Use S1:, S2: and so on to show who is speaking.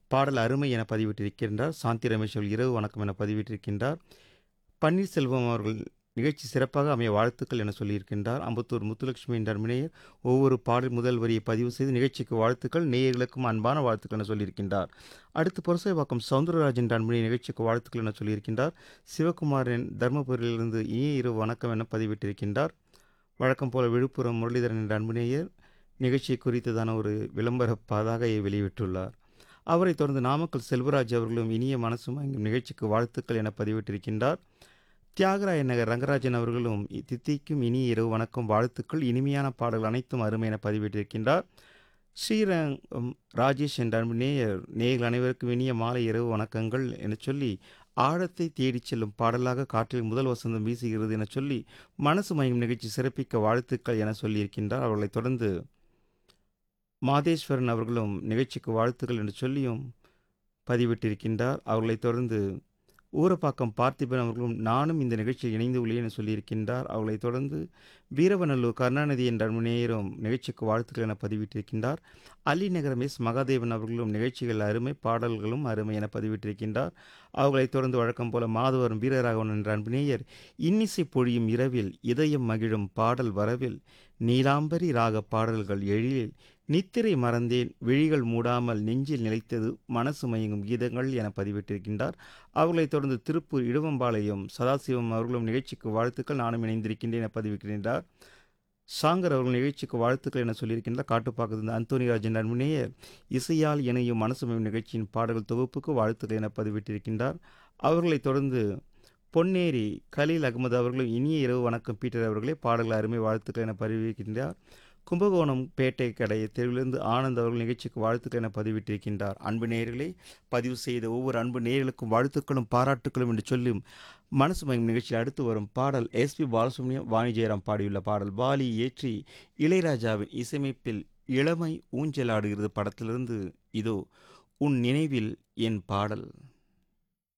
S1: பாடல் அருமை என பதிவிட்டிருக்கின்றார் சாந்தி ரமேஷ் அவர்கள் இரவு வணக்கம் என பதிவிட்டிருக்கின்றார் பன்னீர்செல்வம் அவர்கள் நிகழ்ச்சி சிறப்பாக அமைய வாழ்த்துக்கள் என சொல்லியிருக்கின்றார் அம்பத்தூர் முத்துலட்சுமி நர்மினேயர் ஒவ்வொரு பாடல் முதல் வரியை பதிவு செய்து நிகழ்ச்சிக்கு வாழ்த்துக்கள் நேயர்களுக்கும் அன்பான வாழ்த்துக்கள் என சொல்லியிருக்கின்றார் அடுத்து புரசைவாக்கம் சவுந்தரராஜன் நண்பனி நிகழ்ச்சிக்கு வாழ்த்துக்கள் என சொல்லியிருக்கின்றார் சிவகுமாரன் தர்மபுரியிலிருந்து இனிய இரவு வணக்கம் என பதிவிட்டிருக்கின்றார் வழக்கம் போல விழுப்புரம் முரளிதரன் என்ற அன்புநேயர் நிகழ்ச்சி குறித்ததான ஒரு விளம்பர பதாகையை வெளியிட்டுள்ளார் அவரைத் தொடர்ந்து நாமக்கல் செல்வராஜ் அவர்களும் இனிய மனசு மயங்கும் நிகழ்ச்சிக்கு வாழ்த்துக்கள் என பதிவிட்டிருக்கின்றார் தியாகராய நகர் ரங்கராஜன் அவர்களும் தித்திக்கும் இனிய இரவு வணக்கம் வாழ்த்துக்கள் இனிமையான பாடல்கள் அனைத்தும் அருமை என பதிவிட்டிருக்கின்றார் ஸ்ரீரங்கம் ராஜேஷ் என்ற அன்பு நேயர் நேயர்கள் அனைவருக்கும் இனிய மாலை இரவு வணக்கங்கள் என சொல்லி ஆழத்தை தேடிச் செல்லும் பாடலாக காற்றில் முதல் வசந்தம் வீசுகிறது என சொல்லி மனசு மயங்கும் நிகழ்ச்சி சிறப்பிக்க வாழ்த்துக்கள் என சொல்லியிருக்கின்றார் அவர்களைத் தொடர்ந்து மாதேஸ்வரன் அவர்களும் நிகழ்ச்சிக்கு வாழ்த்துக்கள் என்று சொல்லியும் பதிவிட்டிருக்கின்றார் அவர்களைத் தொடர்ந்து ஊரப்பாக்கம் பார்த்திபன் அவர்களும் நானும் இந்த நிகழ்ச்சியில் இணைந்து உள்ளேன் என சொல்லியிருக்கின்றார் அவர்களைத் தொடர்ந்து வீரவநல்லூர் கருணாநிதி என்ற நேயரும் நிகழ்ச்சிக்கு வாழ்த்துக்கள் என பதிவிட்டிருக்கின்றார் அலிநகரம் எஸ் மகாதேவன் அவர்களும் நிகழ்ச்சிகள் அருமை பாடல்களும் அருமை என பதிவிட்டிருக்கின்றார் அவர்களைத் தொடர்ந்து வழக்கம் போல மாதவரும் வீரராகவன் என்ற அன்புநேயர் இன்னிசை பொழியும் இரவில் இதயம் மகிழும் பாடல் வரவில் நீலாம்பரி ராக பாடல்கள் எழிலில் நித்திரை மறந்தேன் விழிகள் மூடாமல் நெஞ்சில் நிலைத்தது மனசு மயங்கும் கீதங்கள் என பதிவிட்டிருக்கின்றார் அவர்களைத் தொடர்ந்து திருப்பூர் இடுவம்பாளையம் சதாசிவம் அவர்களும் நிகழ்ச்சிக்கு வாழ்த்துக்கள் நானும் இணைந்திருக்கின்றேன் என பதிவிட்டிருக்கின்றார் சாங்கர் அவர்கள் நிகழ்ச்சிக்கு வாழ்த்துக்கள் என சொல்லியிருக்கின்றார் காட்டுப்பாக்கத்தின் அந்தோனிராஜன் அன்புநேயர் இசையால் இணையும் மனசு மயம் நிகழ்ச்சியின் பாடல்கள் தொகுப்புக்கு வாழ்த்துக்கள் என பதிவிட்டிருக்கின்றார் அவர்களைத் தொடர்ந்து பொன்னேரி கலீல் அகமது அவர்களும் இனிய இரவு வணக்கம் பீட்டர் அவர்களே பாடல்கள் அருமை வாழ்த்துக்கள் என பதிவிருக்கின்றார் கும்பகோணம் பேட்டை கடை தெருவிலிருந்து ஆனந்த் அவர்கள் நிகழ்ச்சிக்கு வாழ்த்துக்கள் என பதிவிட்டிருக்கின்றார் அன்பு நேயர்களே பதிவு செய்த ஒவ்வொரு அன்பு நேயர்களுக்கும் வாழ்த்துக்களும் பாராட்டுக்களும் என்று சொல்லும் மனசு மயம் நிகழ்ச்சியில் அடுத்து வரும் பாடல் எஸ்பி பாலசுப்ரமணியம் வாணி ஜெயராம் பாடியுள்ள பாடல் பாலி ஏற்றி இளையராஜாவின் இசையமைப்பில் இளமை ஊஞ்சலாடுகிறது படத்திலிருந்து இதோ உன் நினைவில் என் பாடல்